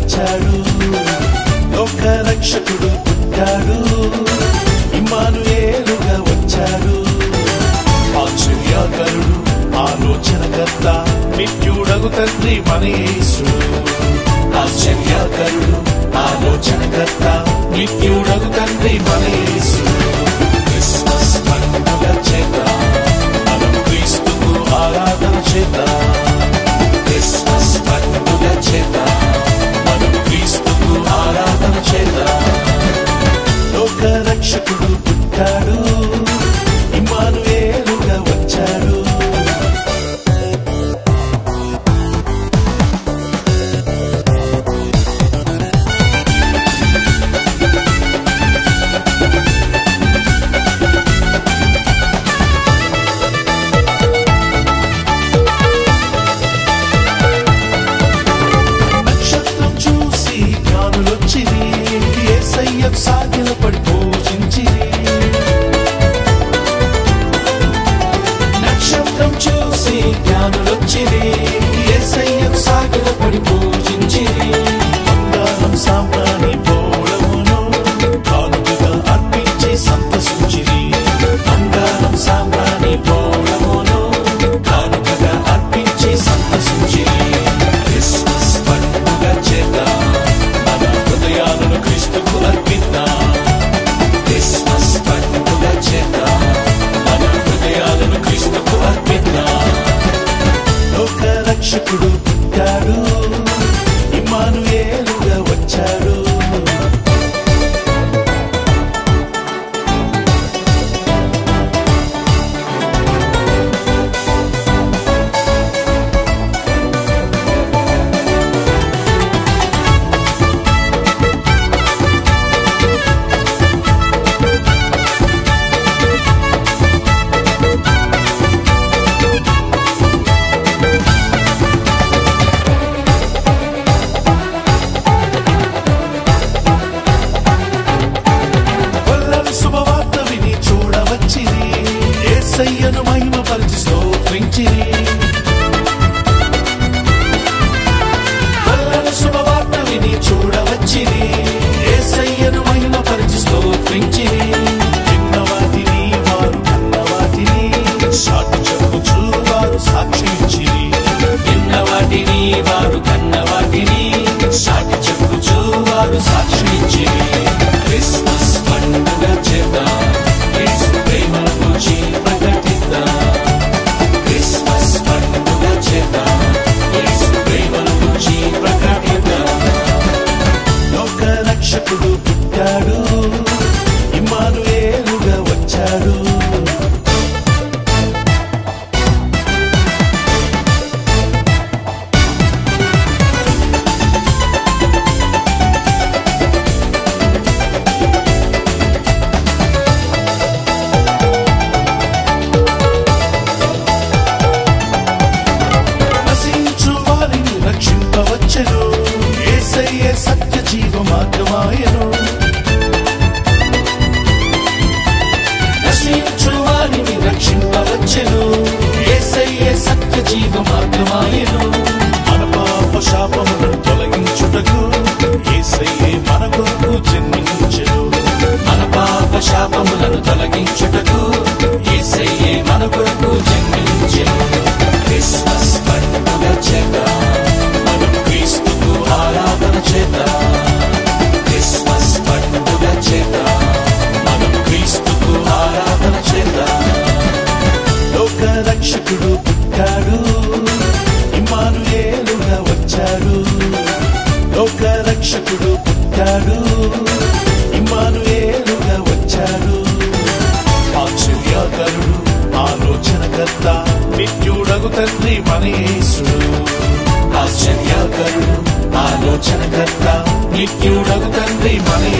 వచ్చాడు లోక రక్షకుడు పుట్టాడు ఇమ్మానుయేలుగా వచ్చాడు ఆశ్చర్యకరుడు ఆలోచనకర్త నిత్యుడగు తండ్రి మనయేసుడు ఆశ్చర్యకరుడు ఆలోచనకర్త నిత్యుడగు తండ్రి మనయేసుడు క్రిస్మస్ పండుగ చేద్దాం మనం క్రీస్తుకు ఆరాధన చేద్దాం క్రిస్మస్ పండుగ చేద్దాం మనం క్రీస్తుకు ఆరాధన చేద్దాం లోక రక్షకుడు పుట్టాడు ఇమ్మానుయేలుగా వచ్చాడు నక్షత్రం చూసి జ్ఞానులొచ్చిరి ఏసయ్య సాగిల పడి పూజించిరి నక్షత్రం చూసి జ్ఞానులొచ్చిరి ఏసయ్య సాగిల పడి పూజించిరి బంగారం సాంబ్రాణి పోలమును కానుకగా అర్పించి సంతసించిరి బంగారం సాంబ్రాణి పోలమును కానుకగా అర్పించి సంతసించిరి క్రిస్మస్ పండుగ చేద్దాం మన హృదయాలను క్రీస్తుకు అర్పిద్దాం క్రిస్మస్ పండుగ చేద్దాం మన హృదయాలను క్రీస్తుకు అర్పిద్దాం లోక రక్షకుడు పుట్టాడు ఇమ్మానుయేలుగా వచ్చాడు కొల్లలు శుభవార్త విని చూడవచ్చిరి ఏసయ్యను మహిమపరిచి స్తోత్రించిరి కొల్లలు శుభవార్త విని చూడవచ్చిరి ఏసయ్యను మహిమపరిచి స్తోత్రించిరి విన్న వాటిని వారు కన్న వాటిని సాటి చెప్పుచు వారు సాక్షి ఇచ్చిరి విన్న వాటిని వారు కన్న వాటిని సాటి చెప్పుచు వారు సాక్షి ఇచ్చిరి క్రిస్మస్ పండుగ చేద్దాం యేసు ప్రేమను గురించి ప్రకటిద్దాం క్రిస్మస్ పండుగ చేద్దాం యేసు ప్రేమను గురించి ప్రకటిద్దాం లోక రక్షకుడు పుట్టాడు ఇమ్మానుయేలుగా వచ్చాడు నశించు వారిని రక్షింపవచ్చెను యేసయ్యే సత్య జీవ మార్గమాయను నశించు వారిని రక్షింపవచ్చెను యేసయ్యే సత్య జీవ మార్గమాయను మన పాప శాపములను తొలగించుటకు యేసయ్యే మన కొరకు జన్మించెను మన పాప శాపములను తొలగించుటకు యేసయ్యే మన కొరకు జన్మించెను క్రిస్మస్ పండుగ చేద్దాం మనం క్రీస్తుకు ఆరాధన చేద్దాం క్రిస్మస్ పండుగ చేద్దాం మనం క్రీస్తుకు ఆరాధన చేద్దాం లోక రక్షకుడు పుట్టాడు ఇమ్మానుయేలుగా వచ్చాడు లోక రక్షకుడు పుట్టాడు ఇమ్మానుయేలుగా వచ్చాడు ఆశ్చర్యకరుడు ఆలోచనకర్త నిత్యుడగు తండ్రి మనయేసుడు ఆశ్చర్యకరుడు ఆలోచనకర్త నిత్యుడగు తండ్రి మనయేసుడు